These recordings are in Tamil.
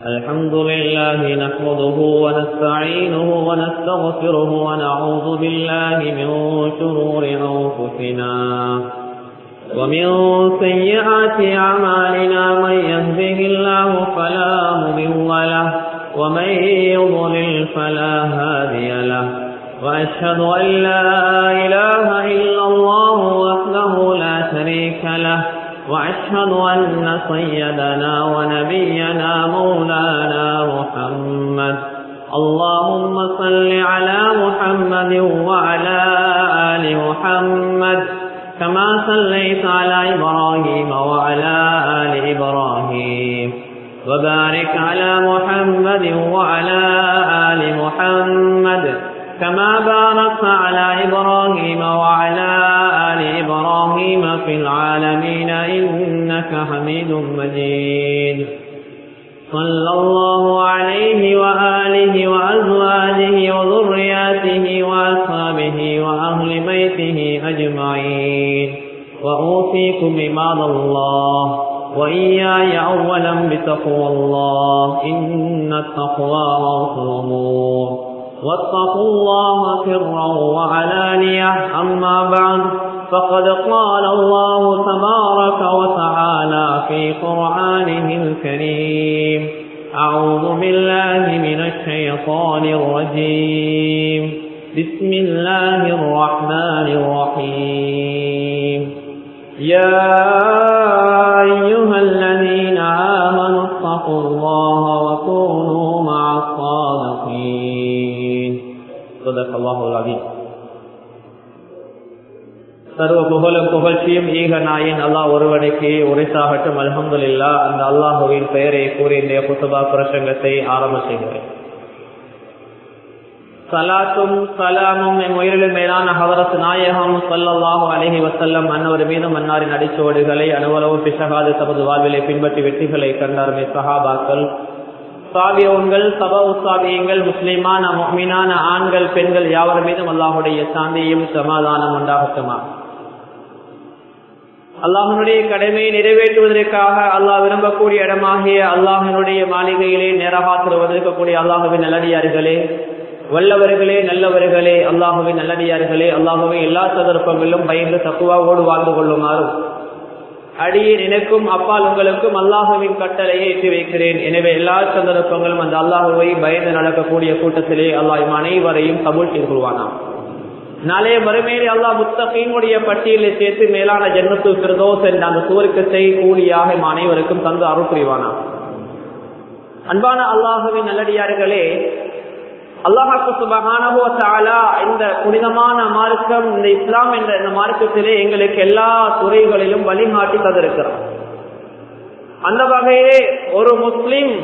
الحمد لله نحمده ونستعينه ونستغفره ونعوذ بالله من شرور أنفسنا ومن سيئات أعمالنا من يهده الله فلا مضل له ومن يضلل فلا هادي له وأشهد أن لا إله إلا الله وحده لا شريك له وأشهد أن سيدنا ونبينا مولانا محمد اللهم صل على محمد وعلى آل محمد كما صليت على إبراهيم وعلى آل إبراهيم وبارك على محمد وعلى آل محمد كما باركت على إبراهيم وعلى آل إبراهيم في العالمين إنك حميد مجيد صلى الله عليه وآله وأزواجه وذرياته وأصحابه وأهل بيته أجمعين وأوصيكم عباد الله وإياي أولا بتقوى الله إن التقوى رأس الأمور واتقوا الله سرا وعلانية أما بعد فقد قال الله تبارك وتعالى في قرآنه الكريم أعوذ بالله من الشيطان الرجيم بسم الله الرحمن الرحيم يا أيها الذين آمنوا اتقوا الله وكونوا مع الصادقين صدق الله العظيم சர்வ புகழும் புகழ்ச்சியும் ஈக நாயின் அல்லாஹ் ஒருவனுக்கு உரைசாகட்டும் அலமதுல்லா அந்த அல்லாஹுவின் பெயரை கூறி இந்த புத்தபா பிரசங்கத்தை ஆரம்ப செய்கிறேன் சலாத்தும் சலாமும் என் உயிரிலும் மேலான ஹவரத் நாயகம் சல்லாஹூ அலஹி வசல்லம் அன்னவர் மீதும் அன்னாரின் அடிச்சோடுகளை அனுவலவு பிசகாது தமது வாழ்விலை பின்பற்றி வெற்றிகளை கண்டாருமே சஹாபாக்கள் சாபியவன்கள் சபா உசாபியங்கள் முஸ்லிமான மீனான ஆண்கள் பெண்கள் யாவர் மீதும் அல்லாஹுடைய சாந்தியும் சமாதானம் உண்டாகட்டுமா அல்லாஹனுடைய கடமையை நிறைவேற்றுவதற்காக அல்லாஹ் விரும்பக்கூடிய இடமாகிய அல்லாஹனுடைய மாளிகையிலே நேரகாத்தில் இருக்கக்கூடிய அல்லாஹுவின் நல்லடியார்களே வல்லவர்களே நல்லவர்களே அல்லாஹுவின் நல்லடியார்களே அல்லாஹுவை எல்லா சந்தர்ப்பங்களிலும் பயந்து தக்குவாவோடு வாழ்ந்து கொள்ளுமாறும் அடியே நினைக்கும் அப்பால் உங்களுக்கும் அல்லாஹுவின் கட்டளையை ஏற்றி வைக்கிறேன் எனவே எல்லா சந்தர்ப்பங்களும் அந்த அல்லாஹுவை பயந்து நடக்கக்கூடிய கூட்டத்திலே அல்லாஹ் அனைவரையும் கபூல் செய்து கொள்வானாம் நாளைய மறுமையிலே அல்லாஹ் முத்தகையினுடைய பட்டியலை சேர்த்து மேலான ஜென்மத்து பிரதோஸ் என்ற அந்த சுவர்க்கத்தை கூலியாக அனைவருக்கும் தந்து அருள் புரிவானாம் அன்பான அல்லாஹுவின் நல்லடியார்களே அல்லாஹாக்கு சுபகானவோ தாலா இந்த புனிதமான மார்க்கம் இந்த இஸ்லாம் என்ற இந்த மார்க்கத்திலே எங்களுக்கு எல்லா துறைகளிலும் வழிகாட்டி தந்திருக்கிறோம் அந்த வகையிலே ஒரு முஸ்லிம்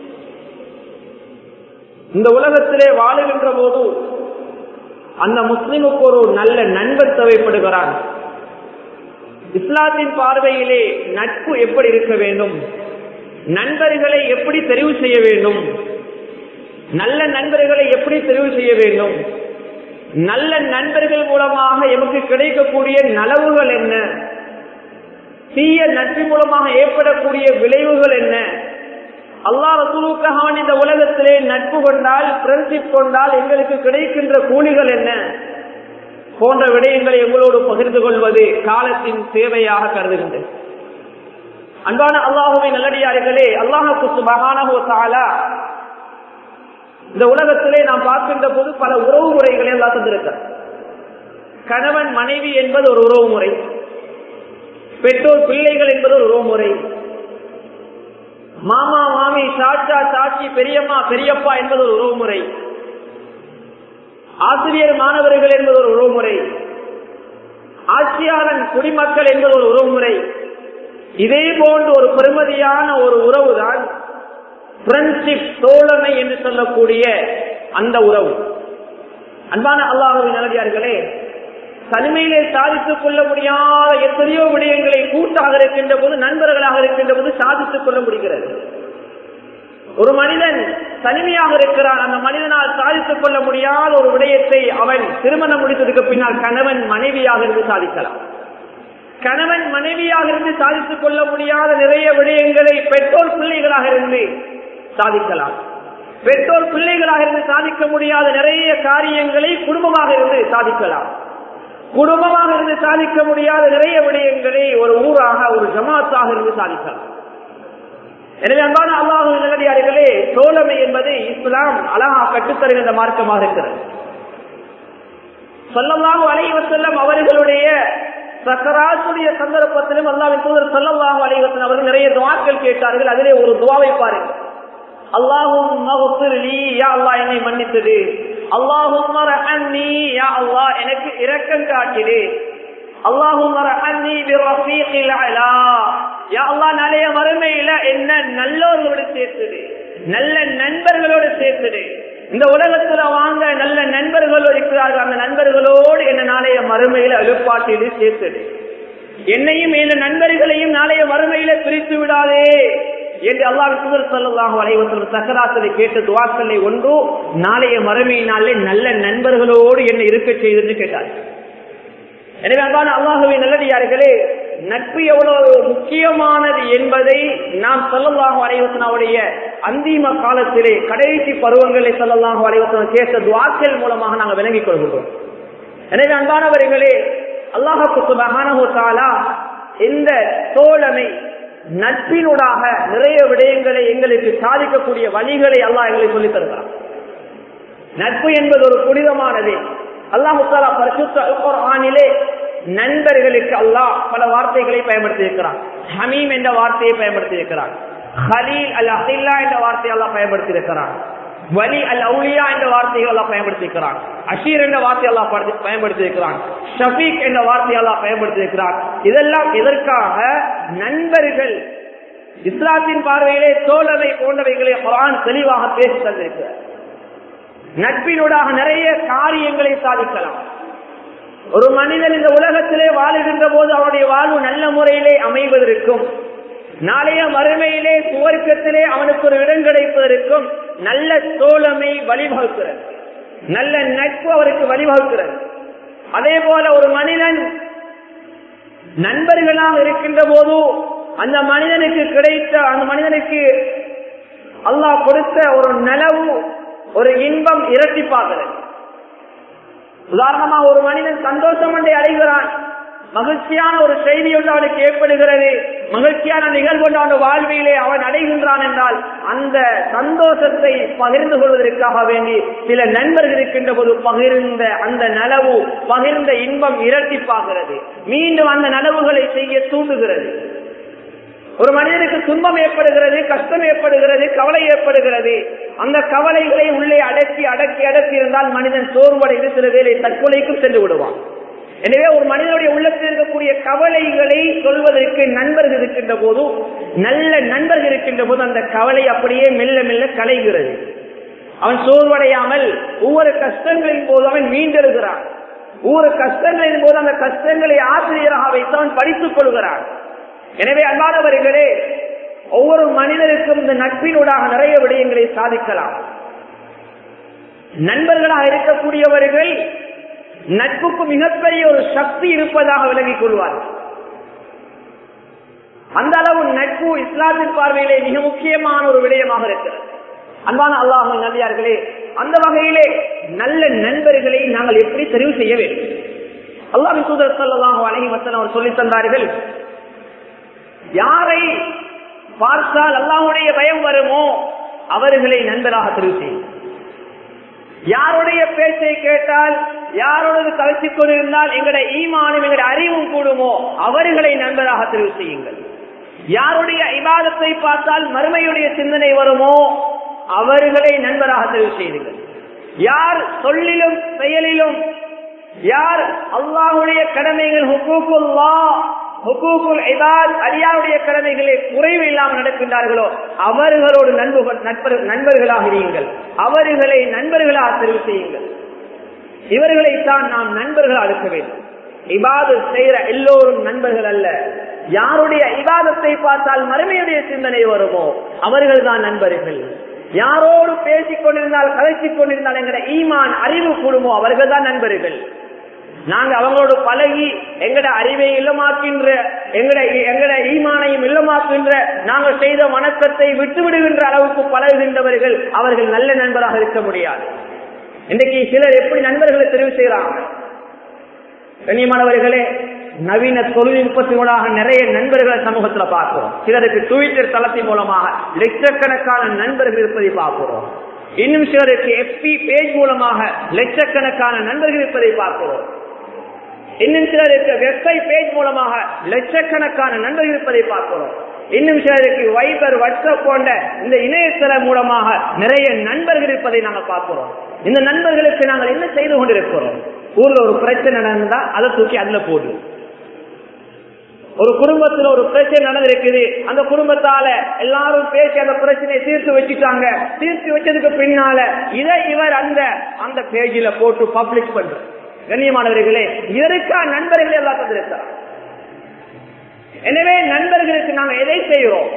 இந்த உலகத்திலே வாழுகின்ற போது அந்த முஸ்லிமுக்கு ஒரு நல்ல நண்பர் தேவைப்படுகிறான் இஸ்லாத்தின் பார்வையிலே நட்பு எப்படி இருக்க வேண்டும் நண்பர்களை எப்படி தெரிவு செய்ய வேண்டும் நல்ல நண்பர்களை எப்படி தெரிவு செய்ய வேண்டும் நல்ல நண்பர்கள் மூலமாக எமக்கு கிடைக்கக்கூடிய நலவுகள் என்ன தீய நட்பு மூலமாக ஏற்படக்கூடிய விளைவுகள் என்ன அல்லா ரசூலுக்காக இந்த உலகத்திலே நட்பு கொண்டால் ஃப்ரெண்ட்ஷிப் கொண்டால் எங்களுக்கு கிடைக்கின்ற கூலிகள் என்ன போன்ற விடயங்களை எங்களோடு பகிர்ந்து கொள்வது காலத்தின் தேவையாக கருதுகின்றேன் அன்பான அல்லாஹுவை நல்லடியார்களே அல்லாஹுக்கு சுபகானஹோ தாலா இந்த உலகத்திலே நாம் பார்க்கின்ற போது பல உறவு முறைகளை எல்லாம் தந்திருக்க கணவன் மனைவி என்பது ஒரு உறவு முறை பெற்றோர் பிள்ளைகள் என்பது ஒரு உறவு முறை மாமா மாமி சாச்சா சாட்சி பெரியம்மா பெரியப்பா என்பது ஒரு உறவு முறை ஆசிரியர் மாணவர்கள் என்பது ஒரு உறவு முறை ஆட்சியாளன் குடிமக்கள் என்பது ஒரு உறவு முறை இதே போன்று ஒரு பெருமதியான ஒரு உறவுதான் ஃப்ரெண்ட்ஷிப் தோழமை என்று சொல்லக்கூடிய அந்த உறவு அன்பான அல்லாஹுவின் நல்லடியார்களே தனிமையிலே சாதித்துக் கொள்ள முடியாத எத்தனையோ விடயங்களை கூட்டாக இருக்கின்ற போது நண்பர்களாக இருக்கின்ற போது சாதித்துக் கொள்ள முடிகிறது ஒரு மனிதன் தனிமையாக இருக்கிறான் அந்த மனிதனால் சாதித்துக் கொள்ள முடியாத ஒரு விடயத்தை அவன் திருமணம் முடித்ததுக்கு பின்னால் கணவன் மனைவியாக இருந்து சாதிக்கலாம் கணவன் மனைவியாக இருந்து சாதித்துக் கொள்ள முடியாத நிறைய விடயங்களை பெற்றோர் பிள்ளைகளாக இருந்து சாதிக்கலாம் பெற்றோர் பிள்ளைகளாக இருந்து சாதிக்க முடியாத நிறைய காரியங்களை குடும்பமாக இருந்து சாதிக்கலாம் குடும்பமாக இருந்து சாதிக்க முடியாத நிறைய விடயங்களை ஒரு ஊராக ஒரு ஜமாத்தாக இருந்து சாதிக்கலாம் எனவே அன்பான அல்லாஹு நிலடியார்களே தோழமை என்பது இஸ்லாம் அழகா கட்டுத்தருகின்ற மார்க்கமாக இருக்கிறது சொல்லலாம் அலைவசல்லம் அவர்களுடைய சக்கராசுடைய சந்தர்ப்பத்திலும் அல்லாவின் தூதர் சொல்லலாம் அலைவசன் அவர்கள் நிறைய துவாக்கள் கேட்டார்கள் அதிலே ஒரு துவாவை பாருங்கள் அல்லாஹும் என்னை மன்னித்தது அல்லாஹும் எனக்கு இரக்கம் காட்டிடு அல்லாஹும் நாளைய மறுமையில என்ன நல்லோர்களோடு சேர்த்துடு நல்ல நண்பர்களோடு சேர்த்துடு இந்த உலகத்துல வாங்க நல்ல நண்பர்கள் இருக்கிறார்கள் அந்த நண்பர்களோடு என்ன நாளைய மறுமையில எழுப்பாட்டிடு சேர்த்துடு என்னையும் இந்த நண்பர்களையும் நாளைய மறுமையில பிரித்து விடாதே என்று அல்லாஹ் சுதர் சல்லாஹு அலைவசம் சக்கராத்திரை கேட்ட துவாக்களை ஒன்று நாளைய மறுமையினாலே நல்ல நண்பர்களோடு என்ன இருக்க செய்து கேட்டார் எனவே அன்பான அல்லாஹுவை நல்லடியார்களே நட்பு எவ்வளவு முக்கியமானது என்பதை நாம் சொல்லலாக அலைவசனாவுடைய அந்திம காலத்திலே கடைசி பருவங்களை சொல்லலாக அலைவசனம் கேட்ட துவாக்கள் மூலமாக நாங்கள் விளங்கிக் கொள்கிறோம் எனவே அன்பானவர்களே அல்லாஹுக்கு சுபகானா இந்த தோழமை நட்பினூடாக நிறைய விடயங்களை எங்களுக்கு சாதிக்கக்கூடிய வழிகளை அல்லாஹ் எங்களுக்கு சொல்லித் தருகிறார் நட்பு என்பது ஒரு புனிதமானது அல்லாஹு தாலா பரிசுத்த ஆணிலே நண்பர்களுக்கு அல்லாஹ் பல வார்த்தைகளை பயன்படுத்தி இருக்கிறான் ஹமீம் என்ற வார்த்தையை பயன்படுத்தி இருக்கிறான் ஹலீல் அல் அஹில்லா என்ற வார்த்தையை எல்லாம் பயன்படுத்தி இருக்கிறான் வலி அல் அவுலியா என்ற வார்த்தைகள் எல்லாம் பயன்படுத்தி இருக்கிறான் அஷீர் என்ற வார்த்தை எல்லாம் பயன்படுத்தி இருக்கிறான் ஷபீக் என்ற வார்த்தை எல்லாம் பயன்படுத்தி இருக்கிறான் இதெல்லாம் எதற்காக நண்பர்கள் இஸ்லாத்தின் பார்வையிலே தோழமை போன்றவைகளை குரான் தெளிவாக பேசி தந்திருக்கிறார் நட்பினூடாக நிறைய காரியங்களை சாதிக்கலாம் ஒரு மனிதன் இந்த உலகத்திலே வாழுகின்ற போது அவனுடைய வாழ்வு நல்ல முறையிலே அமைவதற்கும் நாளைய மறுமையிலே சுவர்க்கத்திலே அவனுக்கு ஒரு இடம் கிடைப்பதற்கும் நல்ல தோழமை வழிவகுக்கிறது நல்ல நட்பு அவருக்கு வழிவகுக்கிறது அதே போல ஒரு மனிதன் நண்பர்களாக இருக்கின்ற போது அந்த மனிதனுக்கு கிடைத்த அந்த மனிதனுக்கு அல்லாஹ் கொடுத்த ஒரு நலவு ஒரு இன்பம் இரட்டிப்பாகிறது உதாரணமா ஒரு மனிதன் சந்தோஷம் ஒன்றை அடைகிறான் மகிழ்ச்சியான ஒரு செய்தி ஒன்று அவனுக்கு ஏற்படுகிறது மகிழ்ச்சியான நிகழ்வு ஒன்று அவன் வாழ்வியிலே அவன் அடைகின்றான் என்றால் அந்த சந்தோஷத்தை பகிர்ந்து கொள்வதற்காக வேண்டி சில நண்பர்கள் இருக்கின்ற போது பகிர்ந்த அந்த நலவு பகிர்ந்த இன்பம் இரட்டிப்பாகிறது மீண்டும் அந்த நலவுகளை செய்ய தூண்டுகிறது ஒரு மனிதனுக்கு துன்பம் ஏற்படுகிறது கஷ்டம் ஏற்படுகிறது கவலை ஏற்படுகிறது அந்த கவலைகளை உள்ளே அடக்கி அடக்கி அடக்கி இருந்தால் மனிதன் சோர்வடைந்து சில வேலை தற்கொலைக்கும் சென்று விடுவான் எனவே ஒரு மனிதனுடைய உள்ளத்தில் இருக்கக்கூடிய கவலைகளை சொல்வதற்கு நண்பர்கள் இருக்கின்ற போது நல்ல நண்பர்கள் இருக்கின்ற போது அந்த கவலை அப்படியே மெல்ல மெல்ல கலைகிறது அவன் சோர்வடையாமல் ஒவ்வொரு கஷ்டங்களின் போது அவன் மீண்டெழுகிறான் ஒவ்வொரு கஷ்டங்களின் போது அந்த கஷ்டங்களை ஆசிரியராக வைத்து அவன் படித்துக் கொள்கிறான் எனவே அல்லாதவர்களே ஒவ்வொரு மனிதருக்கும் இந்த நட்பினூடாக நிறைய விடயங்களை சாதிக்கலாம் நண்பர்களாக இருக்கக்கூடியவர்கள் நட்புக்கு மிகப்பெரிய ஒரு சக்தி இருப்பதாக விலகிக் கொள்வார்கள் அந்த அளவு நட்பு இஸ்லாத்தின் பார்வையிலே மிக முக்கியமான ஒரு விடயமாக இருக்கிறது அன்பான அல்லாஹ் நம்பியார்களே அந்த வகையிலே நல்ல நண்பர்களை நாங்கள் எப்படி தெரிவு செய்ய வேண்டும் அல்லாஹ் சூதர் சல்லாஹூ அலஹி வசன் அவர் சொல்லி தந்தார்கள் யாரை பார்த்தால் அல்லாஹுடைய பயம் வருமோ அவர்களை நண்பராக தெரிவு செய்யும் யாருடைய பேச்சை கேட்டால் யாரோடு கலைச்சிக் கொண்டிருந்தால் எங்களுடைய ஈமானும் எங்களுடைய அறிவும் கூடுமோ அவர்களை நண்பராக தெரிவு செய்யுங்கள் யாருடைய இபாதத்தை பார்த்தால் மறுமையுடைய சிந்தனை வருமோ அவர்களை நண்பராக தெரிவு செய்யுங்கள் யார் சொல்லிலும் செயலிலும் யார் அல்லாஹுடைய கடமைகள் ஹுக்கூக்குல்லா ஹுக்கூக்குல் இபாத் அடியாருடைய கடமைகளை குறைவு இல்லாமல் நடக்கின்றார்களோ அவர்களோடு நண்பர்கள் நண்பர்களாக இருங்கள் அவர்களை நண்பர்களாக தெரிவு செய்யுங்கள் இவர்களைத்தான் நாம் நண்பர்களாக இருக்க வேண்டும் இபாது செய்கிற எல்லோரும் நண்பர்கள் அல்ல யாருடைய இபாதத்தை பார்த்தால் மறுமையுடைய சிந்தனை வருமோ அவர்கள் தான் நண்பர்கள் யாரோடு பேசிக் கொண்டிருந்தால் கலைச்சிக் கொண்டிருந்தால் என்கிற ஈமான் அறிவு கூடுமோ அவர்கள் தான் நண்பர்கள் நாங்க அவங்களோட பழகி எங்கட அறிவை இல்லமாக்கின்ற எங்கட எங்கட ஈமானையும் இல்லமாக்கின்ற நாங்கள் செய்த வணக்கத்தை விட்டு விடுகின்ற அளவுக்கு பழகுகின்றவர்கள் அவர்கள் நல்ல நண்பராக இருக்க முடியாது இன்றைக்கு சிலர் எப்படி நண்பர்களை தெரிவு செய்யறாங்க கண்ணியமானவர்களே நவீன தொழில்நுட்பத்தினூடாக நிறைய நண்பர்களை சமூகத்துல பார்க்கிறோம் சிலருக்கு ட்விட்டர் தளத்தின் மூலமாக லட்சக்கணக்கான நண்பர்கள் இருப்பதை பார்க்கிறோம் இன்னும் சிலருக்கு எஃபி பேஜ் மூலமாக லட்சக்கணக்கான நண்பர்கள் இருப்பதை பார்க்கிறோம் இன்னும் சிலருக்கு வெப்சைட் பேஜ் மூலமாக லட்சக்கணக்கான நண்பர்கள் இருப்பதை பார்க்கிறோம் இன்னும் சிலருக்கு வைபர் வாட்ஸ்அப் போன்ற இந்த இணையதள மூலமாக நிறைய நண்பர்கள் இருப்பதை நாங்கள் பார்க்கிறோம் இந்த நண்பர்களுக்கு நாங்கள் என்ன செய்து கொண்டிருக்கிறோம் ஊர்ல ஒரு பிரச்சனை நடந்தா அதை தூக்கி அதுல போடு ஒரு குடும்பத்துல ஒரு பிரச்சனை நடந்திருக்குது அந்த குடும்பத்தால எல்லாரும் பேசி அந்த பிரச்சனையை தீர்த்து வச்சுட்டாங்க தீர்த்து வச்சதுக்கு பின்னால இதை இவர் அந்த அந்த பேஜில போட்டு பப்ளிக் பண்ற கண்ணியமானவர்களே இதற்கா நண்பர்கள் எல்லாம் தந்திருக்கிறார் எனவே நண்பர்களுக்கு நாங்க எதை செய்கிறோம்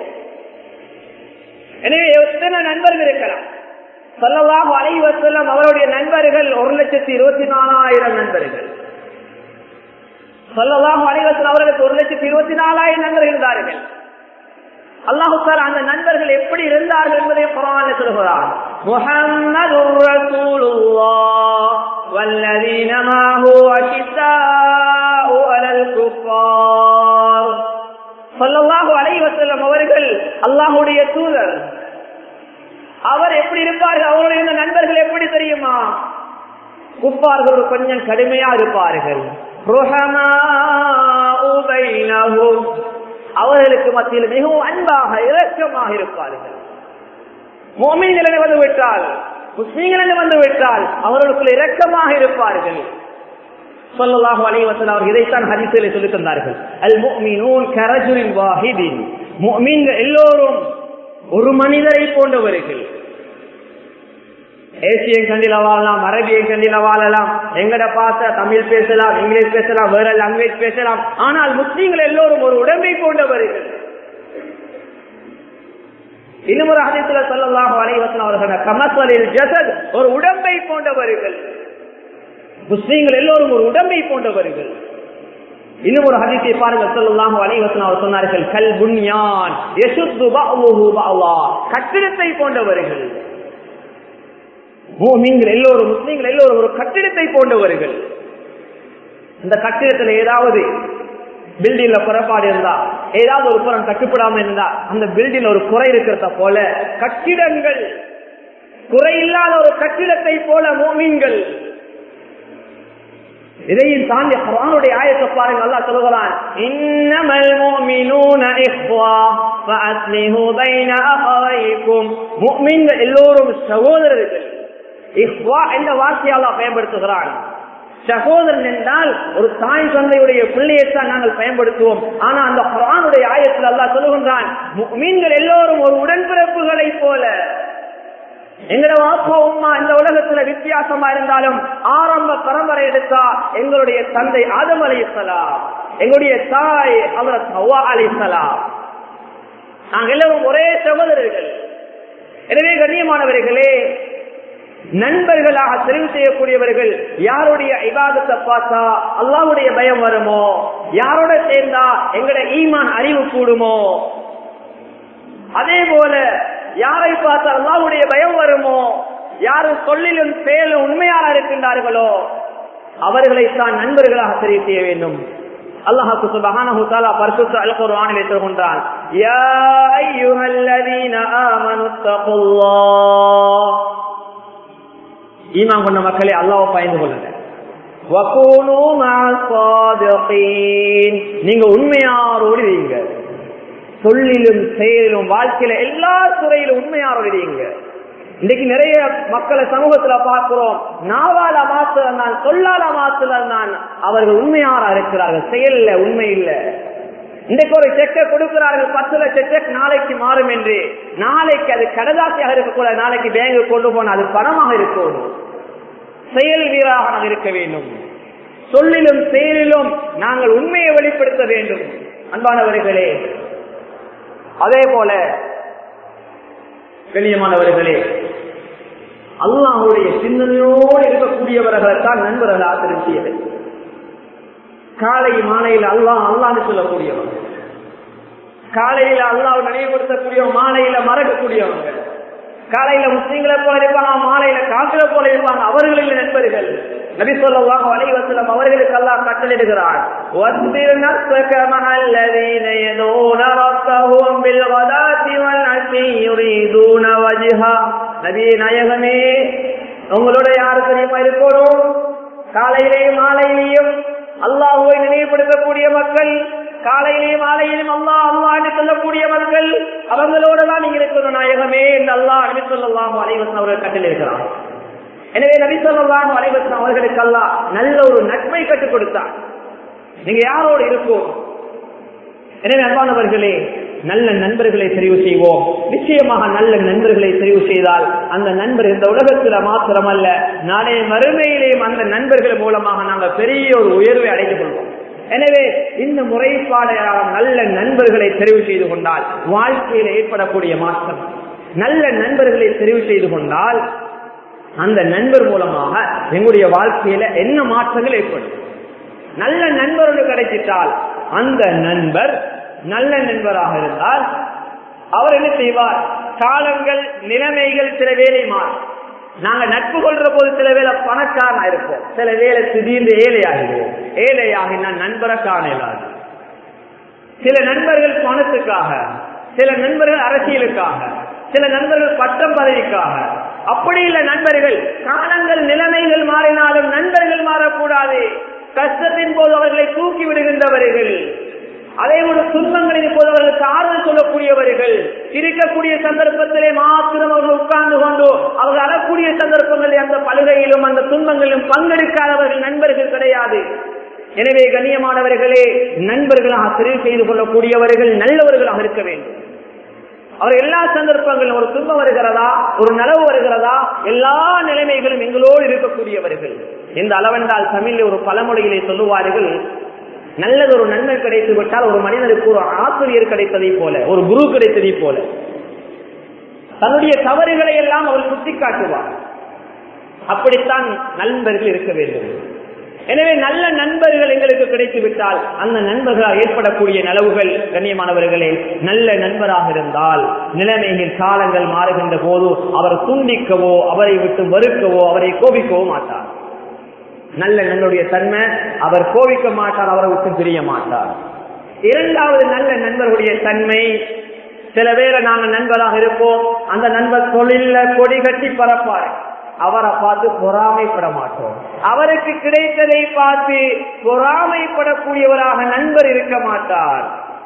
எனவே எத்தனை நண்பர்கள் இருக்கலாம் சொல்லலாம் அலைவசல்லம் அவருடைய நண்பர்கள் ஒரு லட்சத்தி இருபத்தி நாலாயிரம் நண்பர்கள் சொல்லலாம் அலைவசல் அவர்களுக்கு ஒரு லட்சத்தி இருபத்தி நாலாயிரம் நண்பர்கள் இருந்தார்கள் அல்லாஹு அந்த நண்பர்கள் எப்படி இருந்தார்கள் என்பதை குரான் சொல்கிறார் முஹம்மது ரசூலுல்லாஹ் والذين معه أشداء على الكفار சொல்லல்லாஹு அலைஹி வஸல்லம் அவர்கள் அல்லாஹ்வுடைய தூதர் அவர் எப்படி இருப்பார்கள் அவருடைய இந்த நண்பர்கள் எப்படி தெரியுமா குப்பார்கள் கொஞ்சம் கடுமையா இருப்பார்கள் அவர்களுக்கு மத்தியில் மிகவும் அன்பாக இரக்கமாக இருப்பார்கள் மோமீன்களை வந்து விட்டால் முஸ்லீம்கள் வந்து விட்டால் அவர்களுக்குள் இரக்கமாக இருப்பார்கள் சொல்லலாக அலைவசல் அவர் இதைத்தான் ஹரிசிலை சொல்லி தந்தார்கள் அல் முஃமினூன் கரஜுலின் வாஹிதின் முஃமின்கள் எல்லோரும் ஒரு மனிதரை போன்றவர்கள் ஏசியன் கண்டில வாழலாம் அரபியன் கண்டில வாழலாம் எங்கட பார்த்த தமிழ் பேசலாம் இங்கிலீஷ் பேசலாம் வேற லாங்குவேஜ் பேசலாம் ஆனால் முஸ்லீம்கள் எல்லோரும் ஒரு உடம்பை போன்றவர்கள் இன்னும் ஒரு அதித்துல சொல்லலாம் அலைவசன் அவர்கள் கமசலில் ஜசத் ஒரு உடம்பை போன்றவர்கள் முஸ்லீம்கள் எல்லோரும் ஒரு உடம்பை போன்றவர்கள் இன்னும் ஒரு ஹதீஸை பாருங்கள் சொல்லலாம் அலைவசன் அவர் சொன்னார்கள் கல் புன்யான் கட்டிடத்தை போன்றவர்கள் மூமிங்கள் எல்லோரும் முஸ்லீம்கள் எல்லோரும் ஒரு கட்டிடத்தை போன்றவர்கள் இந்த கட்டிடத்தில் ஏதாவது பில்டிங்ல குறைபாடு இருந்தா ஏதாவது ஒரு புறம் கட்டுப்படாம இருந்தா அந்த பில்டிங் ஒரு குறை இருக்கிறத போல கட்டிடங்கள் குறையில்லாத ஒரு கட்டிடத்தை போல மோமீன்கள் இதையும் தாண்டி குரானுடைய ஆயத்தை பாருங்க அல்லா சொல்லுகிறான் இன்னமல் முஃமினூன இஹ்வா ஃபஅஸ்லிஹு பைன அஹவைக்கும் முஃமின்கள் எல்லோரும் சகோதரர்கள் இஹ்வா என்ற வார்த்தையை அல்லாஹ் பயன்படுத்துகிறான் சகோதரன் என்றால் ஒரு தாய் தந்தையுடைய பிள்ளையைத்தான் நாங்கள் பயன்படுத்துவோம் ஆனா அந்த குரானுடைய ஆயத்தில் அல்லாஹ் சொல்லுகின்றான் மீன்கள் எல்லோரும் ஒரு உடன்பிறப்புகளை போல எங்களோட வாப்பா உமா இந்த உலகத்துல வித்தியாசமா இருந்தாலும் ஆரம்ப பரம்பரை எடுத்தா எங்களுடைய தந்தை ஆதம் அலிசலாம் எங்களுடைய தாய் அவர் ஹவா அலிசலாம் நாங்கள் எல்லாரும் ஒரே சகோதரர்கள் எனவே கண்ணியமானவர்களே நண்பர்களாக தெரிவு செய்யக்கூடியவர்கள் யாருடைய இபாதத்தை பார்த்தா அல்லாவுடைய பயம் வருமோ யாரோட சேர்ந்தா எங்கட ஈமான் அறிவு கூடுமோ அதே போல யாரை பார்த்தா அல்லாவுடைய பயம் வருமோ யாரு சொல்லிலும் செயலும் உண்மையாக இருக்கின்றார்களோ அவர்களைத்தான் நண்பர்களாக தெரிவு செய்ய வேண்டும் அல்லாஹுக்கு சுபஹானஹு தஆலா பரிசுத்த அல் குர்ஆனில் சொல்கின்றான் யா அய்யுஹல்லதீன ஆமனு தகுல்லாஹ் ஈமான் கொண்ட மக்களே அல்லாஹ்வை பயந்து கொள்ளுங்க வகூனு மஅஸ்ஸாதிகீன் நீங்க உண்மையாரோடு இருங்க சொல்லிலும் செயலிலும் வாழ்க்கையில எல்லா துறையிலும் உண்மையாரோடு இருங்க இன்னைக்கு நிறைய மக்களை சமூகத்துல பார்க்கிறோம் நாவால மாத்திரம் தான் சொல்லால மாத்திரம் தான் அவர்கள் உண்மையாரா இருக்கிறார்கள் செயல்ல உண்மை இல்ல இன்றைக்கு ஒரு செக்கை கொடுக்கிறார்கள் பத்து லட்சம் செக் நாளைக்கு மாறும் என்று நாளைக்கு அது கடதாசியாக இருக்கக்கூடாது நாளைக்கு பேங்கு கொண்டு போன அது பணமாக இருக்கணும் செயல் வீராக நாம் இருக்க வேண்டும் சொல்லிலும் செயலிலும் நாங்கள் உண்மையை வெளிப்படுத்த வேண்டும் அன்பானவர்களே அதே போல கண்ணியமானவர்களே அல்லாஹுடைய சிந்தனையோடு இருக்கக்கூடியவர்களைத்தான் நண்பர்களாக திருச்சியது காலை மாலையில் அல்லாஹ் அல்லான்னு சொல்லக்கூடியவங்க காலையில அல்லாஹ் நினைவுபடுத்தக்கூடியவங்க மாலையில மறக்கக்கூடியவங்க காலையில முஸ்லீம்களை போல இருப்பாங்க மாலையில காக்கிற போல இருப்பாங்க அவர்களின் நண்பர்கள் நபி சொல்லாஹ் அலைவசலம் அவர்களுக்கு அல்லாஹ் கட்டளிடுகிறார் وَاصْبِرْ نَفْسَكَ مَعَ الَّذِينَ يَدْعُونَ رَبَّهُم بِالْغَدَاةِ وَالْعَشِيِّ يُرِيدُونَ وَجْهَهُ நபியே நாயகமே உங்களோட யாரு தெரியுமா இருக்கணும் காலையிலேயும் மாலையிலேயும் அல்லாஹுவை நினைவுபடுத்தக்கூடிய மக்கள் காலையிலேயும் மாலையிலும் அல்லாஹ் அல்லாஹ் என்று சொல்லக்கூடிய மக்கள் அவங்களோட தான் நீங்க இருக்கணும் நாயகமே என்று அல்லாஹ் நபி சொல்லலாம் அலைவசன் அவர்கள் கட்டில் இருக்கிறார் எனவே நபி சொல்லலாம் அலைவசன் அவர்களுக்கு அல்லாஹ் நல்ல ஒரு நன்மை கற்றுக் கொடுத்தார் நீங்க யாரோடு இருக்கும் எனவே அன்பானவர்களே நல்ல நண்பர்களை தெரிவு செய்வோம் நிச்சயமாக நல்ல நண்பர்களை தெரிவு செய்தால் அந்த நண்பர் இந்த உலகத்துல மாத்திரமல்ல நாளைய மறுமையிலேயும் அந்த நண்பர்கள் மூலமாக நாங்கள் பெரிய ஒரு உயர்வை அடைந்து கொள்வோம் எனவே இந்த முறைப்பாடையாக நல்ல நண்பர்களை தெரிவு செய்து கொண்டால் வாழ்க்கையில் ஏற்படக்கூடிய மாற்றம் நல்ல நண்பர்களை தெரிவு செய்து கொண்டால் அந்த நண்பர் மூலமாக எங்களுடைய வாழ்க்கையில என்ன மாற்றங்கள் ஏற்படும் நல்ல நண்பரோடு கிடைச்சிட்டால் அந்த நண்பர் நல்ல நண்பராக இருந்தால் அவர் என்ன செய்வார் காலங்கள் நிலைமைகள் சில வேலை மாறும் நாங்க நட்பு கொள்ற போது சில வேலை பணக்காரனா இருப்போம் சில வேலை திடீர்னு ஏழையாகிடுவோம் ஏழையாகினா நண்பரை காணலாது சில நண்பர்கள் பணத்துக்காக சில நண்பர்கள் அரசியலுக்காக சில நண்பர்கள் பட்டம் பதவிக்காக அப்படி இல்ல நண்பர்கள் காலங்கள் நிலைமைகள் மாறினாலும் நண்பர்கள் மாறக்கூடாது கஷ்டத்தின் போது அவர்களை தூக்கி விடுகின்றவர்கள் அதே போல துன்பங்களின் போது அவர்களுக்கு ஆறுதல் சொல்லக்கூடியவர்கள் இருக்கக்கூடிய சந்தர்ப்பத்திலே மாத்திரம் அவர்கள் உட்கார்ந்து கொண்டு அவர்கள் அறக்கூடிய சந்தர்ப்பங்களில் அந்த பழுகையிலும் அந்த துன்பங்களிலும் பங்கெடுக்காதவர்கள் நண்பர்கள் கிடையாது எனவே கண்ணியமானவர்களே நண்பர்களாக தெரிவு செய்து கொள்ளக்கூடியவர்கள் நல்லவர்களாக இருக்க வேண்டும் அவர் எல்லா சந்தர்ப்பங்களும் ஒரு துன்பம் வருகிறதா ஒரு நலவு வருகிறதா எல்லா நிலைமைகளும் எங்களோடு இருக்கக்கூடியவர்கள் எந்த அளவென்றால் தமிழில் ஒரு பழமொழியிலே சொல்லுவார்கள் நல்லது ஒரு நண்பர் கிடைத்து விட்டால் ஒரு மனிதனுக்கு ஒரு ஆசிரியர் கிடைத்ததை போல ஒரு குரு கிடைத்ததை போல தன்னுடைய தவறுகளை எல்லாம் அவர் சுட்டி காட்டுவார் அப்படித்தான் நண்பர்கள் இருக்க வேண்டும் எனவே நல்ல நண்பர்கள் எங்களுக்கு கிடைத்து விட்டால் அந்த நண்பர்களால் ஏற்படக்கூடிய நலவுகள் கண்ணியமானவர்களே நல்ல நண்பராக இருந்தால் நிலைமைகள் காலங்கள் மாறுகின்ற போது அவர் துண்டிக்கவோ அவரை விட்டு மறுக்கவோ அவரை கோபிக்கவோ மாட்டார் நல்ல நண்பருடைய தன்மை அவர் கோபிக்க மாட்டார் அவரை விட்டு பிரிய மாட்டார் இரண்டாவது நல்ல நண்பர்களுடைய தன்மை சில பேரை நாங்க நண்பராக இருப்போம் அந்த நண்பர் தொழில கொடி கட்டி பரப்பாரு அவரை பார்த்து பொறாமைப்பட மாட்டோம் அவருக்கு கிடைத்ததை பார்த்து பொறாமைப்படக்கூடியவராக நண்பர் இருக்க மாட்டார்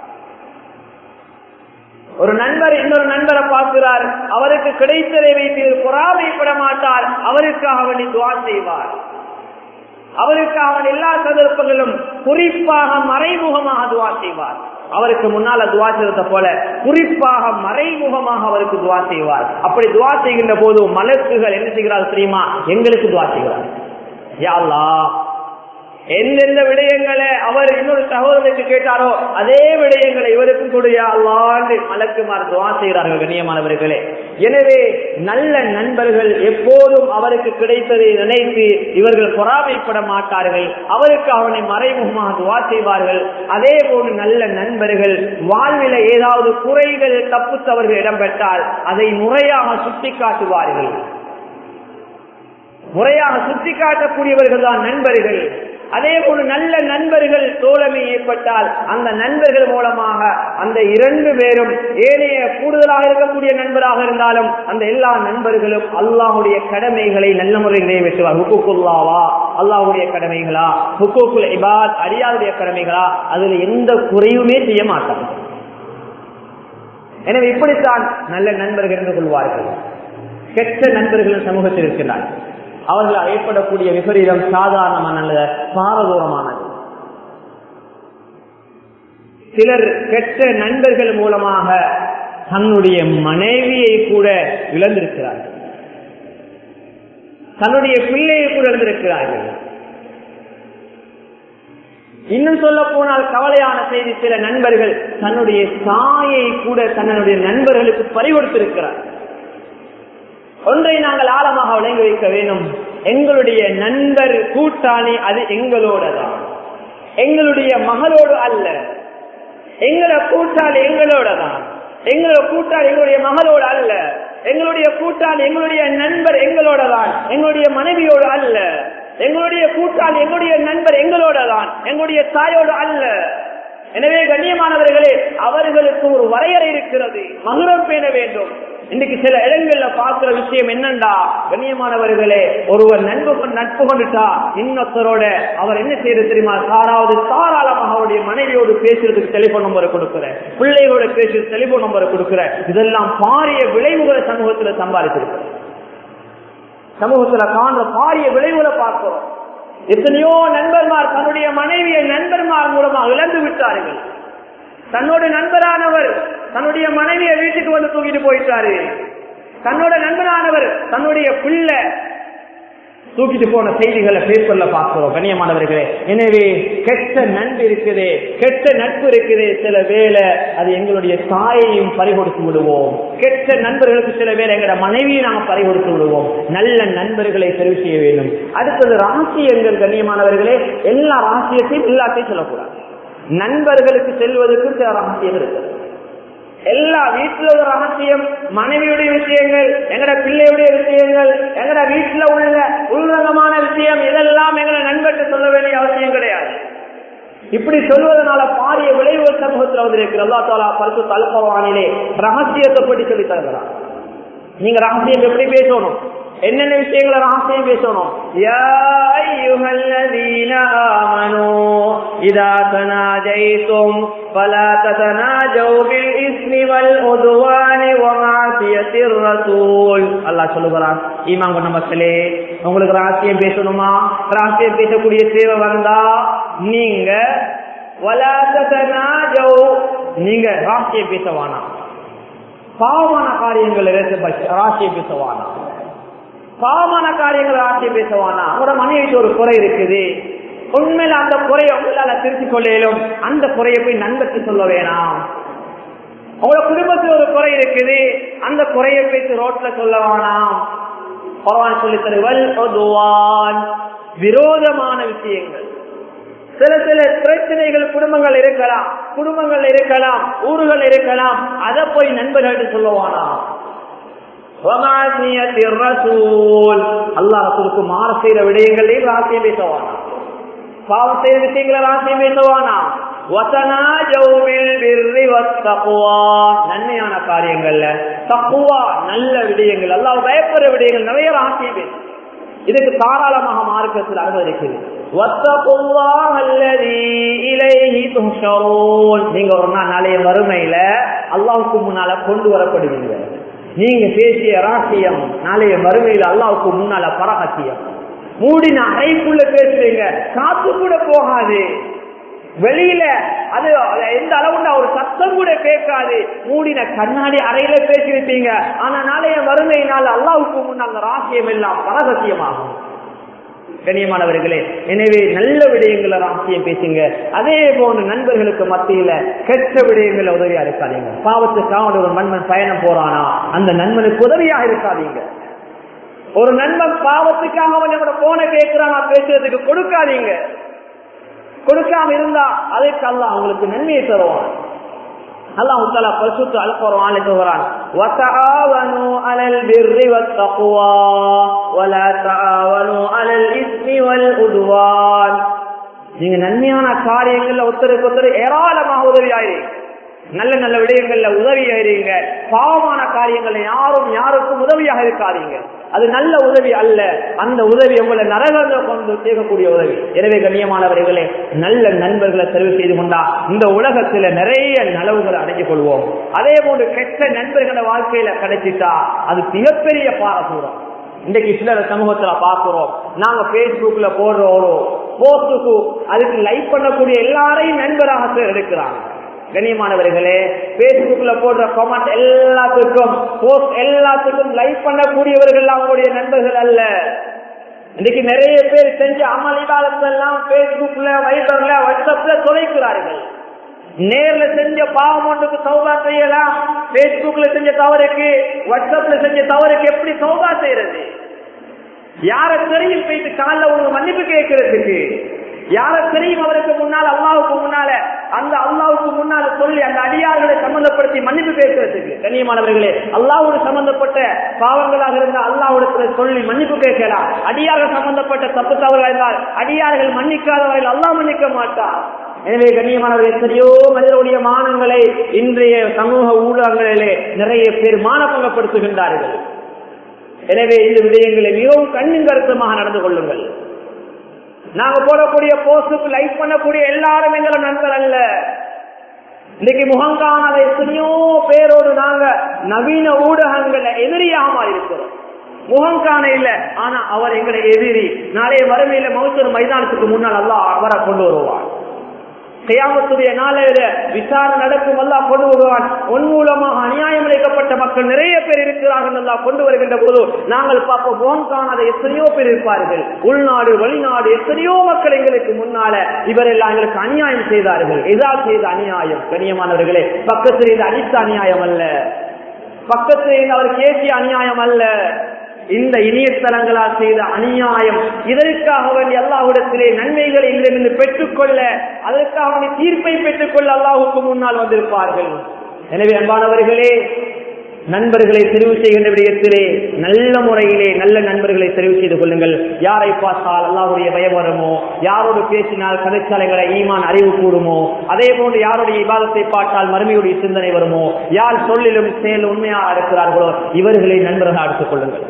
ஒரு நண்பர் இன்னொரு நண்பரை பார்க்கிறார் அவருக்கு கிடைத்ததை வைத்து பொறாமைப்பட மாட்டார் அவருக்காக வேண்டி துவா செய்வார் அவருக்கு அவன் எல்லா சந்தர்ப்பங்களும் குறிப்பாக மறைமுகமாக துவா செய்வார் அவருக்கு முன்னால துவா செய்வதை போல குறிப்பாக மறைமுகமாக அவருக்கு துவா செய்வார் அப்படி துவா செய்கின்ற போது மலக்குகள் என்ன செய்கிறார் தெரியுமா எங்களுக்கு துவா செய்கிறார் யாழ்லா எந்தெந்த விடயங்களை அவர் இன்னொரு சகோதரருக்கு கேட்டாரோ அதே விடயங்களை இவருக்கும் கூடிய அல்லாண்டு மலக்குமார் துவா செய்கிறார்கள் கண்ணியமானவர்களே எனவே நல்ல நண்பர்கள் எப்போதும் அவருக்கு கிடைத்ததை நினைத்து இவர்கள் பொறாமைப்பட மாட்டார்கள் அவருக்கு அவனை மறைமுகமாக துவா செய்வார்கள் அதே போன்று நல்ல நண்பர்கள் வாழ்வில ஏதாவது குறைகள் தப்பு தவறுகள் இடம்பெற்றால் அதை முறையாக சுட்டி காட்டுவார்கள் முறையாக சுட்டி காட்டக்கூடியவர்கள் தான் நண்பர்கள் அதே போல நல்ல நண்பர்கள் தோழமை ஏற்பட்டால் அந்த நண்பர்கள் மூலமாக அந்த இரண்டு பேரும் ஏனைய கூடுதலாக இருக்கக்கூடிய நண்பராக இருந்தாலும் அந்த எல்லா நண்பர்களும் அல்லாஹுடைய கடமைகளை நல்ல முறையில் நிறைவேற்றுவார் ஹுக்குல்லாவா அல்லாஹுடைய கடமைகளா ஹுக்குல் இபாத் அரியாவுடைய கடமைகளா அதுல எந்த குறையுமே செய்ய மாட்டாங்க எனவே இப்படித்தான் நல்ல நண்பர்கள் என்று கொள்வார்கள் கெட்ட நண்பர்கள் சமூகத்தில் இருக்கிறார் அவர்கள் ஏற்படக்கூடிய விபரீதம் சாதாரணமான பாரதூரமானது சிலர் கெட்ட நண்பர்கள் மூலமாக தன்னுடைய மனைவியை கூட இழந்திருக்கிறார்கள் தன்னுடைய பிள்ளையை கூட இழந்திருக்கிறார்கள் இன்னும் சொல்ல போனால் கவலையான செய்தி சில நண்பர்கள் தன்னுடைய தாயை கூட தன்னுடைய நண்பர்களுக்கு பறிகொடுத்திருக்கிறார் ஒன்றை நாங்கள் ஆழமாக விளங்கி வைக்க வேண்டும் எங்களுடைய நண்பர் கூட்டாளி அது எங்களோட தான் எங்களுடைய மகளோடு அல்ல எங்களோட கூட்டாளி எங்களோட தான் எங்களோட கூட்டாளி எங்களுடைய மகளோடு அல்ல எங்களுடைய கூட்டாளி எங்களுடைய நண்பர் எங்களோட தான் எங்களுடைய மனைவியோடு அல்ல எங்களுடைய கூட்டாளி எங்களுடைய நண்பர் எங்களோட தான் எங்களுடைய தாயோடு அல்ல எனவே கண்ணியமானவர்களே அவர்களுக்கு ஒரு வரையறை இருக்கிறது மகுரம் பேண வேண்டும் இன்னைக்கு சில இடங்கள்ல பார்க்கிற விஷயம் என்னண்டா கண்ணியமானவர்களே ஒருவர் நட்பு கொண்டு- நட்பு கொண்டுட்டா இன்னொருத்தரோட அவர் என்ன செய்யறது தெரியுமா யாராவது தாராளமாக அவருடைய மனைவியோடு பேசுறதுக்கு டெலிபோன் நம்பரை கொடுக்கிற பிள்ளைகளோட பேசுறது டெலிபோன் நம்பரை கொடுக்கிற இதெல்லாம் பாரிய விளைவுகளை சமூகத்துல சம்பாதிச்சிருக்கிற சமூகத்துல காண்ற பாரிய விளைவுகளை பார்க்கிறோம் எத்தனையோ நண்பர்மார் தன்னுடைய மனைவியை நண்பர்மார் மூலமா இழந்து விட்டார்கள் தன்னோட நண்பரானவர் தன்னுடைய மனைவியை வீட்டுக்கு வந்து தூக்கிட்டு போயிட்டாரு தன்னோட நண்பரானவர் தன்னுடைய பிள்ளை தூக்கிட்டு போன செய்திகளை பேப்பர்ல பார்க்கிறோம் கண்ணியமானவர்களே எனவே கெட்ட நட்பு இருக்குதே கெட்ட நட்பு இருக்குதே சில வேளை அது எங்களுடைய தாயையும் பறிகொடுத்து விடுவோம் கெட்ட நண்பர்களுக்கு சில வேளை எங்களோட மனைவியை நாம பறிகொடுத்து விடுவோம் நல்ல நண்பர்களை தெரிவு செய்ய வேண்டும் அடுத்தது ரகசியங்கள் கண்ணியமானவர்களே எல்லா ரகசியத்தையும் எல்லாத்தையும் சொல்லக்கூடாது நண்பர்களுக்கு செல்வதற்கு சில ரகசியம் இருக்கிறது எல்லா வீட்டுல ஒரு ரகசியம் மனைவியுடைய விஷயங்கள் எங்கட பிள்ளையுடைய விஷயங்கள் எங்கட வீட்டுல உள்ள உள்ரங்கமான விஷயம் இதெல்லாம் எங்கட நண்பர்கிட்ட சொல்ல வேண்டிய அவசியம் கிடையாது இப்படி சொல்வதனால பாரிய விளைவுகள் சமூகத்தில் வந்திருக்கு அல்லா தாலா பரிசு தல்பவானிலே ரகசியத்தை பற்றி சொல்லி தருகிறார் நீங்க ரகசியம் எப்படி பேசணும் என்னென்ன விஷயங்களை ரகசியம் பேசணும் யா அய்யுஹல்லதீன ஆமனூ இதா தனாஜைதும் فلا تتناجوا بالإثم والعدوان ومعصية الرسول அல்லாஹ் சொல்லுகிறான் ஈமான் கொண்ட மக்களே உங்களுக்கு ரகசியம் பேசணுமா ரகசியம் பேசக்கூடிய தேவை வந்தா நீங்க ولا تتناجوا நீங்க ரகசியம் பேச வேணாம் பாவமான காரியங்கள் ராசியை பேசவானா பாவமான காரியங்கள் ராசியை பேசவானா உங்களோட மனைவிக்கு ஒரு குறை இருக்குது உண்மையில அந்த குறையை உங்களால திருத்திக் கொள்ள இயலும் அந்த குறையை போய் நண்பருக்கு சொல்ல வேணாம் உங்களோட குடும்பத்தில் ஒரு குறை இருக்குது அந்த குறையை பேசி ரோட்ல சொல்ல வேணாம் பகவான் சொல்லி தருவல் ஒதுவான் விரோதமான விஷயங்கள் சில சில பிரச்சனைகள் குடும்பங்கள் இருக்கலாம் குடும்பங்கள் இருக்கலாம் ஊர்கள் இருக்கலாம் அதை போய் நண்பர்கள் சொல்லுவானா அல்லாஹுக்கு மாற செய்யற விடயங்களையும் ராசியம் பேசுவானா பாவம் செய்த விஷயங்களை ராசியம் பேசுவானா நன்மையான காரியங்கள்ல தக்குவா நல்ல விடயங்கள் அல்லாஹ் பயப்படுற விடயங்கள் நிறைய ராசியம் பேசும் இதுக்கு தாராளமாக மார்க்கத்தில் அனுமதிக்குது நீங்க ஒரு நாள் நாளைய வறுமையில அல்லாவுக்கு முன்னால கொண்டு வரப்படுவீங்க நீங்க பேசிய ராசியம் நாளைய மறுமையில அல்லாவுக்கு முன்னால பரகசியம் மூடின அறைக்குள்ள பேசுறீங்க காத்து கூட போகாது வெளியில அது எந்த அளவுண்டா ஒரு சத்தம் கூட கேட்காது மூடின கண்ணாடி அறையில பேசியிருப்பீங்க ஆனா நாளைய வறுமையினால் அல்லாவுக்கு முன்னால் அந்த ராசியம் எல்லாம் பரகசியமாகும் கண்ணியமானவர்களே எனவே நல்ல விடயங்களை ராசியம் பேசுங்க அதே போன்று நண்பர்களுக்கு மத்தியில கெட்ட விடயங்களை உதவியா இருக்காதீங்க பாவத்துக்காக ஒரு நண்பன் பயணம் போறானா அந்த நண்பனுக்கு உதவியா இருக்காதீங்க ஒரு நண்பன் பாவத்துக்காக அவனோட போன கேட்கிறானா பேசுறதுக்கு கொடுக்காதீங்க கொடுக்காம இருந்தா அதற்கு அல்ல அவங்களுக்கு நன்மையை தருவான் அல்லாஹ் தஆலா பரிசுத்த அல் குர்ஆனில் சொல்றான் வதஆவனு அலல் பிர்ரி வத்தக்வா வலா தஆவனு அலல் இஸ்மி வல் உத்வான் நீங்க நன்மையான காரியங்கள்ல ஒருத்தருக்கு ஒருத்தர் ஏராளமாக உதவியாயிருங்க நல்ல நல்ல விடயங்கள்ல உதவியாயிருங்க பாவமான காரியங்கள்ல யாரும் யாருக்கும் உதவியாக இருக்காதீங்க அது நல்ல உதவி அல்ல அந்த உதவி உங்களை நரகங்களை கொண்டு சேர்க்கக்கூடிய உதவி எனவே கண்ணியமானவர்களே நல்ல நண்பர்களை தெரிவு செய்து கொண்டா இந்த உலகத்துல நிறைய நலவுகளை அடைஞ்சு கொள்வோம் அதே போன்று கெட்ட நண்பர்களை வாழ்க்கையில கிடைச்சிட்டா அது மிகப்பெரிய பாரதூரம் இன்றைக்கு சில சமூகத்துல பாக்குறோம் நாங்க பேஸ்புக்ல போடுற ஒரு போஸ்டுக்கு அதுக்கு லைக் பண்ணக்கூடிய எல்லாரையும் நண்பராக பேர் எடுக்கிறாங்க கண்ணியமானவர்களே பேஸ்புக்ல போடுற கமெண்ட் எல்லாத்துக்கும் போஸ்ட் எல்லாத்துக்கும் லைக் பண்ணக்கூடியவர்கள் அவங்களுடைய நண்பர்கள் அல்ல இன்னைக்கு நிறைய பேர் செஞ்ச அமளிகாலத்தெல்லாம் பேஸ்புக்ல வைபர்ல வாட்ஸ்அப்ல தொலைக்கிறார்கள் நேர்ல செஞ்ச பாவம் ஒன்றுக்கு சௌகா செய்யலாம் பேஸ்புக்ல செஞ்ச தவறுக்கு வாட்ஸ்அப்ல செஞ்ச தவறுக்கு எப்படி சௌகா செய்யறது யார தெரியும் போயிட்டு காலில் உங்களுக்கு மன்னிப்பு கேட்கறதுக்கு யார தெரியும் அவருக்கு முன்னால் அல்லாவுக்கு முன்னால அந்த அல்லாவுக்கு முன்னால சொல்லி அந்த அடியார்களை சம்பந்தப்படுத்தி மன்னிப்பு பேசுறதுக்கு கண்ணியமானவர்களே அல்லாவோடு சம்பந்தப்பட்ட பாவங்களாக இருந்தால் அல்லாவிடத்துல சொல்லி மன்னிப்பு கேட்கலாம் அடியார்கள் சம்பந்தப்பட்ட தப்பு தவறுகள் இருந்தால் அடியார்கள் மன்னிக்காதவர்கள் அல்லாஹ் மன்னிக்க மாட்டார் எனவே கண்ணியமானவர் எத்தனையோ மனிதனுடைய மானங்களை இன்றைய சமூக ஊடகங்களிலே நிறைய பேர் மானபங்கப்படுத்துகின்றார்கள் எனவே இந்த விடயங்களை மிகவும் கண்ணும் கருத்துமாக நடந்து கொள்ளுங்கள் நாங்க போடக்கூடிய போஸ்டுக்கு லைக் பண்ணக்கூடிய எல்லாரும் எங்களை நண்பர் அல்ல இன்னைக்கு முகங்காணாத எத்தனையோ பேரோடு நாங்க நவீன ஊடகங்கள எதிரியாக இருக்கிறோம் முகம் காண இல்ல ஆனா அவர் எங்களை எதிரி நாளைய வறுமையில மௌத்தர் மைதானத்துக்கு முன்னால் அல்லாஹ் அவரை கொண்டு வருவார் கையாமத்துடைய நாளையில விசாரணை நடக்கும் அல்லா கொண்டு வருவான் உன் மூலமாக அநியாயம் இழைக்கப்பட்ட மக்கள் நிறைய பேர் இருக்கிறார்கள் அல்லா கொண்டு வருகின்ற போது நாங்கள் பார்ப்போம் முகம் காணாத எத்தனையோ பேர் இருப்பார்கள் உள்நாடு வெளிநாடு எத்தனையோ மக்கள் எங்களுக்கு முன்னால இவரெல்லாம் எங்களுக்கு அநியாயம் செய்தார்கள் எதால் செய்த அநியாயம் கண்ணியமானவர்களே பக்கத்தில் இருந்து அடித்த அநியாயம் அல்ல பக்கத்தில் இருந்து அவர் கேசிய அநியாயம் அல்ல இந்த இணையதளங்களால் செய்த அநியாயம் இதற்காக வேண்டிய அல்லாஹுடத்திலே நன்மைகளை இதிலிருந்து பெற்றுக்கொள்ள அதற்காக வேண்டிய தீர்ப்பை பெற்றுக்கொள்ள அல்லாஹுக்கு முன்னால் வந்திருப்பார்கள் எனவே அன்பானவர்களே நண்பர்களை தெரிவு செய்கின்ற விடயத்திலே நல்ல முறையிலே நல்ல நண்பர்களை தெரிவு செய்து கொள்ளுங்கள் யாரை பார்த்தால் அல்லாஹுடைய பயம் வருமோ யாரோடு பேசினால் கதைச்சாலைகளை ஈமான் அறிவு கூடுமோ அதே போன்று யாருடைய விவாதத்தை பார்த்தால் மறுமையுடைய சிந்தனை வருமோ யார் சொல்லிலும் செயல் உண்மையாக இருக்கிறார்களோ இவர்களை நண்பர்களாக எடுத்துக் கொள்ளுங்கள்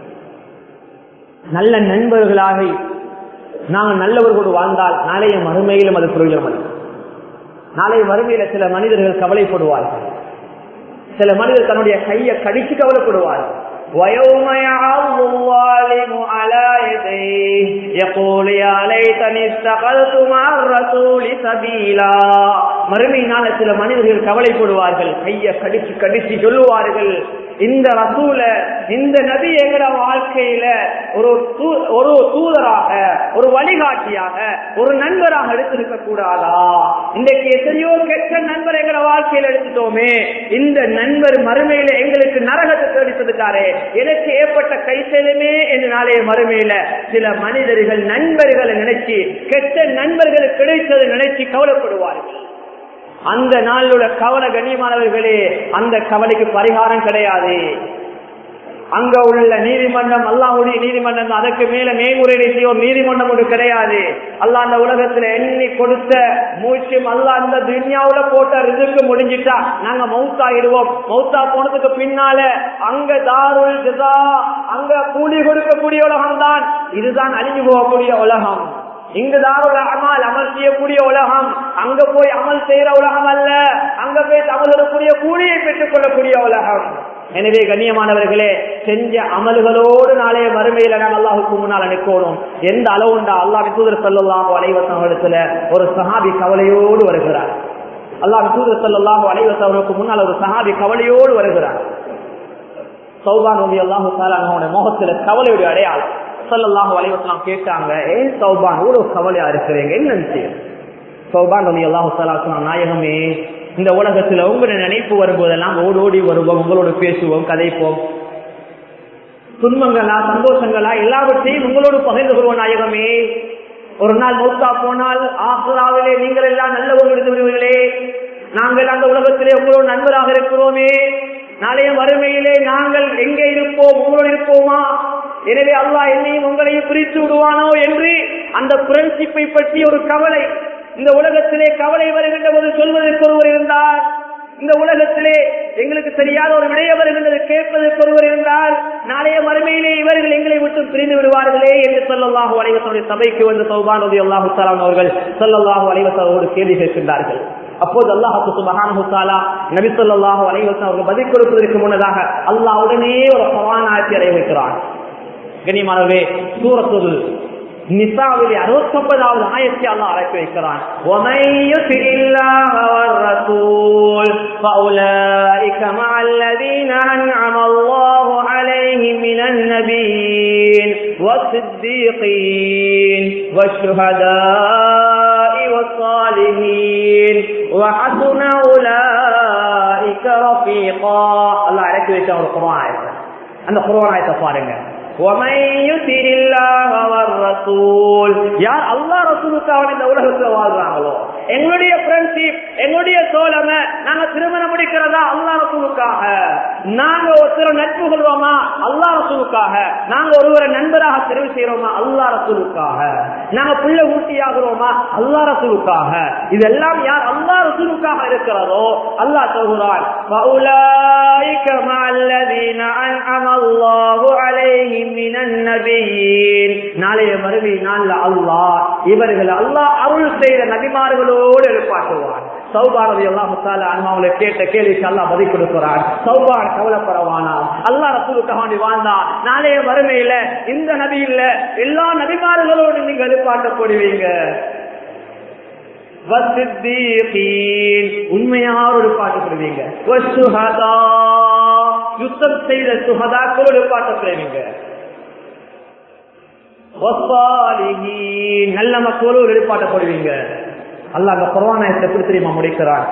நல்ல நண்பர்களாக நாங்கள் நல்லவர்களோடு வாழ்ந்தால் நாளைய மறுமையிலும் அது பிரயோஜனம் அளிக்கும் நாளைய மறுமையில சில மனிதர்கள் கவலைப்படுவார்கள் சில மனிதர் தன்னுடைய கையை கடிச்சு கவலைப்படுவார்கள் ويوم يعض الظالم على يديه يقول يا ليتني اتخذت مع الرسول سبيلا மறுமையினால சில மனிதர்கள் கவலைப்படுவார்கள் கையை கடிச்சு கடிச்சு சொல்லுவார்கள் இந்த ரசூல இந்த நபி எங்கட வாழ்க்கையில ஒரு ஒரு தூதராக ஒரு வழிகாட்டியாக ஒரு நண்பராக எடுத்திருக்க கூடாதா இன்றைக்கு எத்தனையோ கெட்ட நண்பர் எங்கட வாழ்க்கையில எடுத்துட்டோமே இந்த நண்பர் மறுமையில எங்களுக்கு நரகத்தை தேடித்ததுக்காரே எனக்கு ஏற்பட்ட கை செலுமே என்று நாளைய மறுமையில சில மனிதர்கள் நண்பர்களை நினைச்சு கெட்ட நண்பர்கள் கிடைத்ததை நினைச்சு கவலைப்படுவார்கள் அந்த நாளோட கவலை கண்ணியமானவர்களே அந்த கவலைக்கு பரிகாரம் கிடையாது அங்க உள்ள நீதிமன்றம் அல்லாவுடைய நீதிமன்றம் அதற்கு மேல மேல்முறையீடு செய்வோம் நீதிமன்றம் ஒன்று கிடையாது அல்லா அந்த உலகத்துல எண்ணி கொடுத்த மூச்சும் அல்லா அந்த துன்யாவுல போட்ட ரிதுக்கு முடிஞ்சிட்டா நாங்க மவுத்தாயிடுவோம் மவுத்தா போனதுக்கு பின்னால அங்க தாருள் ஜதா அங்க கூலி கொடுக்கக்கூடிய உலகம் தான் இதுதான் அழிஞ்சு போகக்கூடிய உலகம் இங்கு தாருள் அமல் அமல் செய்யக்கூடிய உலகம் அங்க போய் அமல் செய்யற உலகம் அல்ல அங்க போய் அமல்களுக்குரிய கூலியை பெற்றுக் கொள்ளக்கூடிய உலகம் எனவே கண்ணியமானவர்களே செஞ்ச அமல்களோடு நாளைய மறுமையில நாம் அல்லாஹுக்கு முன்னால் நிற்கணும் எந்த அளவுண்டா அல்லாஹ் தூதர் சொல்லலாம் அலைவசத்துல ஒரு சஹாபி கவலையோடு வருகிறார் அல்லாஹ் தூதர் சொல்லலாம் அலைவசவருக்கு முன்னால் ஒரு சஹாபி கவலையோடு வருகிறார் சௌபான் நபி அல்லாஹு அவனுடைய முகத்துல கவலையுடைய அடையாளம் சொல்லலாம் அலைவசலாம் கேட்டாங்க ஏன் சௌபான் இவ்வளவு கவலையா இருக்கிறீங்க என்ன விஷயம் சௌபான் நபி அல்லாஹு நாயகமே இந்த உலகத்துல உங்களுடைய நினைப்பு வரும்போதெல்லாம் ஓடி ஓடி வருவோம் உங்களோட பேசுவோம் கதைப்போம் துன்பங்களா சந்தோஷங்களா எல்லாவற்றையும் உங்களோடு பகிர்ந்து கொள்வோம் நாயகமே ஒரு நாள் மௌத்தா போனால் ஆசிராவிலே நீங்கள் எல்லாம் நல்லவங்க இருந்து விடுவீர்களே நாங்கள் அந்த உலகத்திலே உங்களோட நண்பராக இருக்கிறோமே நாளைய வறுமையிலே நாங்கள் எங்கே இருப்போம் உங்களோடு இருப்போமா எனவே அல்லாஹ் என்னையும் உங்களையும் பிரித்து விடுவானோ என்று அந்த புரட்சிப்பை பற்றி ஒரு கவலை இந்த உலகத்திலே கவலை வருகின்ற போது சொல்வதற்கு ஒருவர் இருந்தார் இந்த உலகத்திலே எங்களுக்கு தெரியாத ஒரு விடைய வருகின்றது கேட்பதற்கு ஒருவர் இருந்தால் நாளைய மறுமையிலே இவர்கள் எங்களை விட்டு பிரிந்து விடுவார்களே என்று சொல்லல்லாஹு அலைவசனுடைய சபைக்கு வந்து சௌபான் உதவி அல்லாஹு சலாம் அவர்கள் சொல்லல்லாஹு அலைவசோடு கேள்வி கேட்கின்றார்கள் அப்போது அல்லாஹு சுபஹானஹுத்தாலா நபி சொல்லாஹு அலைவசம் அவர்கள் பதில் கொடுப்பதற்கு முன்னதாக அல்லாஹ் உடனே ஒரு பவான் ஆட்சி அடைய வைக்கிறான் கண்ணியமானவே சூரத்துல் நிசாவிலே அறுபத்தி ஒன்பதாவது ஆயிரத்தி அல்லா அழைப்பு வைக்கிறான் فأولئك مع الذين أنعم الله عليهم من النبيين والصديقين والشهداء والصالحين وحسن أولئك رفيقا الله عليك ويشاء القرآن அந்த குர்ஆன் ஆயத்தை பாருங்க யார் அல்லா ரசூலுக்காக இந்த உலகத்துல வாழ்றாங்களோ எங்களுடைய ஃப்ரெண்ட்ஷிப் எங்களுடைய தோழமை நாங்க திருமணம் முடிக்கிறதா அல்லா ரசூலுக்காக நாங்க ஒருத்தர் நட்பு கொள்வோமா அல்லா ரசூலுக்காக நாங்க ஒருவரை நண்பராக தெரிவு செய்யறோமா அல்லா ரசூலுக்காக நாங்க புள்ள ஊட்டியாகிறோமா அல்லா ரசூலுக்காக இதெல்லாம் யார் அல்லா ரசூலுக்காக இருக்கிறதோ அல்லாஹ் சொல்கிறான் فأولئك مع الذين أنعم الله عليهم من النبيين நாளைய மறுமை நாள்ல அல்லாஹ் இவர்கள் அல்லாஹ் அருள் செய்த நபிமார்களோடு எழுப்பாட்டுவான் சௌபானது எல்லாம் முத்தால அனுமாவில கேட்ட கேள்விக்கு அல்லா பதில் கொடுக்கிறான் சௌபான் கவலைப்படவானா அல்லா ரசூலுக்காக வேண்டி வாழ்ந்தா நாளைய வறுமையில இந்த நபி இல்ல எல்லா நபிமார்களோடு நீங்க எழுப்பாட்டப்படுவீங்க உண்மையார் ஒரு பாட்டுப்படுவீங்க யுத்தம் செய்த சுகதாக்களோடு பாட்டப்படுவீங்க நல்ல மக்களோடு எழுப்பாட்டப்படுவீங்க அல்லாஹ் அந்த குர்ஆனை எப்படி தெரியுமா முடிக்கிறான்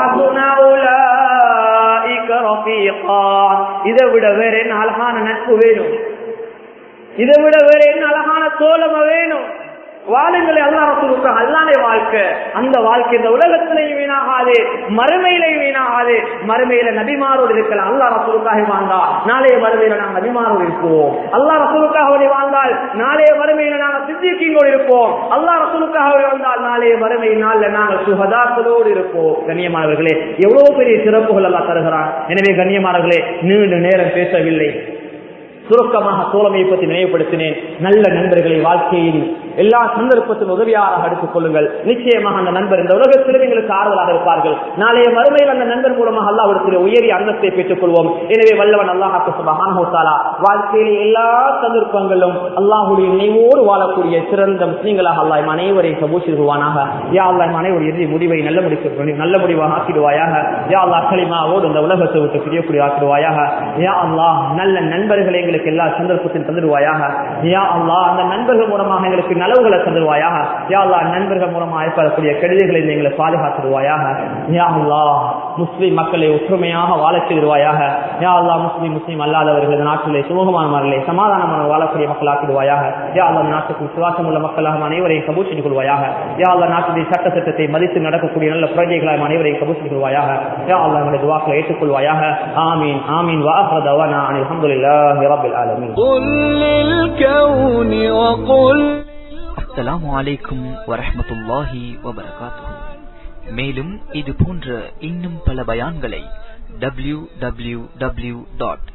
இதை விட வேற என்ன அழகான நட்பு வேணும் இதை விட வேற என்ன அழகான தோழமை வேணும் வாழுங்களை அல்லாஹ் அல்லானே வாழ்க்கை அந்த வாழ்க்கை இந்த உலகத்திலையும் வீணாகாது மறுமையிலையும் வீணாகாது மறுமையில நபிமாரோடு இருக்கலாம் அல்லா ரசூலுக்காக வாழ்ந்தா நாளைய மறுமையில நாங்கள் நபிமாரோடு இருப்போம் அல்லா ரசூலுக்காக வாழ்ந்தால் நாளைய மறுமையில நாங்கள் சித்திக்கிங்கோடு இருப்போம் அல்லா ரசூலுக்காக வாழ்ந்தால் நாளைய மறுமை நாள்ல நாங்கள் சுகதாக்களோடு இருப்போம் கண்ணியமானவர்களே எவ்வளவு பெரிய சிறப்புகள் எல்லாம் தருகிறான் எனவே கண்ணியமானவர்களே நீண்ட நேரம் பேசவில்லை சுருக்கமாக தோழமையை பற்றி நினைவுபடுத்தினேன் நல்ல நண்பர்களை வாழ்க்கையில் எல்லா சந்தர்ப்பத்தின் உதவியாராக எடுத்துக் கொள்ளுங்கள் நிச்சயமாக அந்த நண்பர் இந்த உலகத்திலும் எங்களுக்கு ஆறுதலாக இருப்பார்கள் நாளைய மறுமையில் அந்த நண்பர் மூலமாக அல்லாவிடத்தில் உயரிய அன்னத்தை பெற்றுக் கொள்வோம் எனவே வல்லவன் அல்லாஹாக்கு சுபகானா வாழ்க்கையில் எல்லா சந்தர்ப்பங்களும் அல்லாஹுடைய நினைவோடு வாழக்கூடிய சிறந்த முஸ்லீம்களாக அல்லாஹ் அனைவரையும் கபூசிடுவானாக யா அல்லாஹ் அனைவருடைய இறுதி முடிவை நல்ல முடிக்க நல்ல முடிவாக ஆக்கிடுவாயாக யா அல்லாஹ் களிமாவோடு இந்த உலகத்தை விட்டு பிரியக்கூடிய ஆக்கிடுவாயாக யா அல்லாஹ் நல்ல நண்பர்களை எங்களுக்கு எல்லா சந்தர்ப்பத்தையும் தந்துடுவாயாக யா அல்லாஹ் அந்த நண்பர்கள் மூலமாக எங்களுக்கு நலவுகளை தந்துடுவாயாக யா அல்லா நண்பர்கள் மூலமாக ஏற்படக்கூடிய கெடுதிகளை எங்களை பாதுகாத்துடுவாயாக யா அல்லா முஸ்லிம் மக்களை ஒற்றுமையாக வாழச் செய்திருவாயாக யா அல்லா முஸ்லிம் முஸ்லீம் அல்லாதவர்கள் இந்த நாட்டிலே சுமூகமானவர்களை சமாதானமான வாழக்கூடிய மக்கள் ஆக்கிடுவாயாக யா அல்லா நாட்டுக்கு விசுவாசம் உள்ள மக்களாக அனைவரையும் கபூர் செய்து கொள்வாயாக யா அல்லா நாட்டுடைய சட்ட சட்டத்தை மதித்து நடக்கக்கூடிய நல்ல பிரஜைகளாக அனைவரையும் கபூர் செய்து கொள்வாயாக யா அல்லா நம்முடைய துவாக்களை ஏற்றுக்கொள்வாயாக ஆமீன் ஆமீன் வாஹர் தவானா அல்ஹம்துலில்லாஹி ரப்பில் ஆலமீன் قل للكون وقل அஸ்ஸலாமு அலைக்கும் வரஹ்மத்துல்லாஹி வபரகாத்துஹு மேலும் இது போன்ற இன்னும் பல பயான்களை W W W dot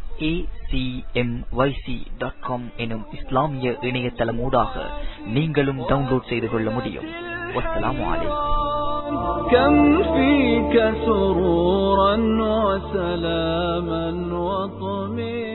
dot com எனும் இஸ்லாமிய இணையதளமூடாக நீங்களும் டவுன்லோட் செய்து கொள்ள முடியும் வஸ்ஸலாமு அலைக்கும் كم فيك سرورا وسلاما وطمئنا